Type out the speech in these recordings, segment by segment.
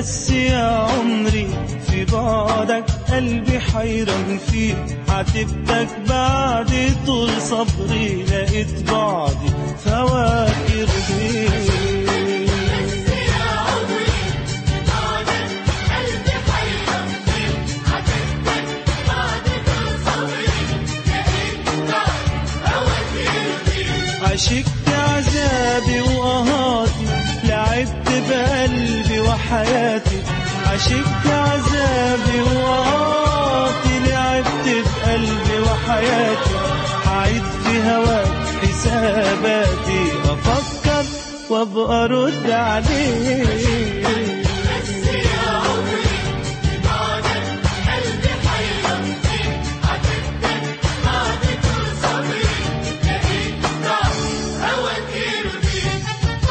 بس يا عمري في بعدك قلبي حيران فيك عاتبتك بعد طول صبري لقيت بعدي فواكر بيك يا عمري بعدك قلبي حيران فيك عاتبتك بعد طول صبري لقيت بعد فواتير بيك عشقت عذابي وقهاتي لعبت بقلبي وحياتي عشقت عذابي وقهاتي لعبت بقلبي وحياتي هعيد في هواك حساباتي افكر وابقى ارد عليك بس يا عمري بعدك قلبي حيران فيك عاتبتك بعد طول صبري لقيت بعد فواتير بيك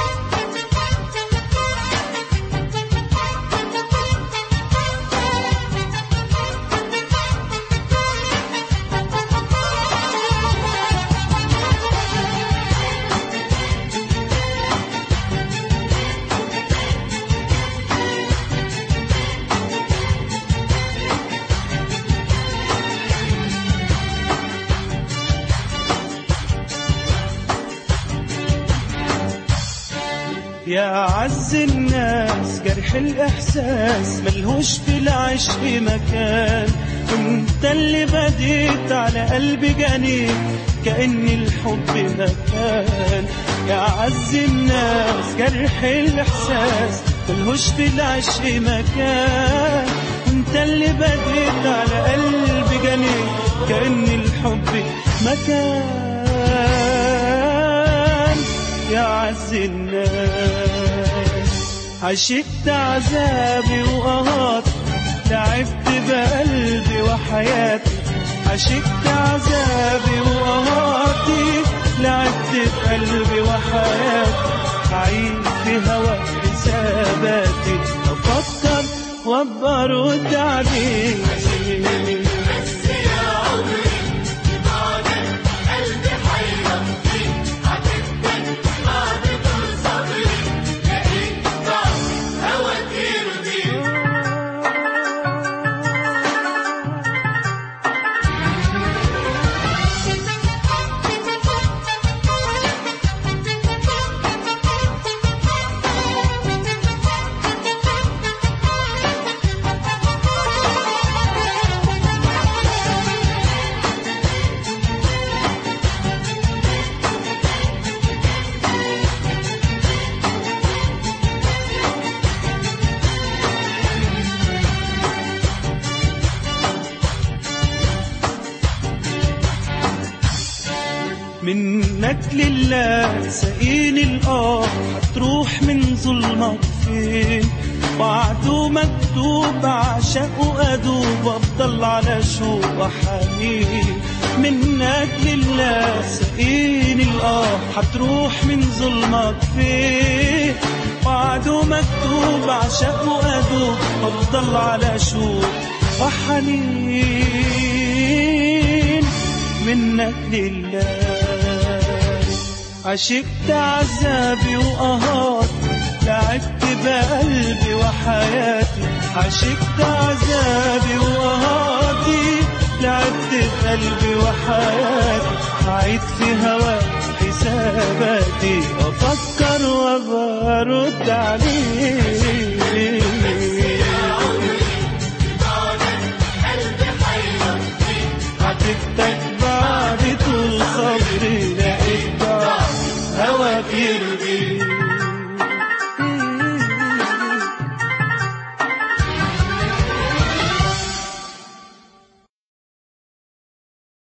يا عز الناس جرح الإحساس ملهوش في العشق مكان انت اللي بديت على قلبي جنين كأن الحب مكان يا عز الناس جرح الإحساس ملهوش في العشق مكان انت اللي بديت على قلبي جنين كأن الحب مكان يا عز الناس عشقت عذابي وقهاتي لعبت بقلبي وحياتي عشقت عذابي وقهاتي لعبت بقلبي وحياتي عيد في هوا حساباتي افكر وابقى ارد عليك بس يا عمري بعدك قلبي حيران فيك عاتبتك بعد طول صبري لقيت بعد فواتير بيك منك لله سقيني الآه هتروح من ظلمك فين وعده مكتوب عشقه أدوب أفضل على شوق وحنين منك لله سقيني الآه هتروح من ظلمك فين وعده مكتوب عشقه أدوب أفضل على شوق وحنين منك لله عشقت عذابي وقهاتي لعبت بقلبي وحياتي عشقت عذابي وقهاتي لعبت بقلبي وحياتي عيد في هواك حساباتي افكر وابقى ارد عليك بعدك قلبي حيران فيك عاتبتك بعد طول صبري لقيت بعد هواك يرضي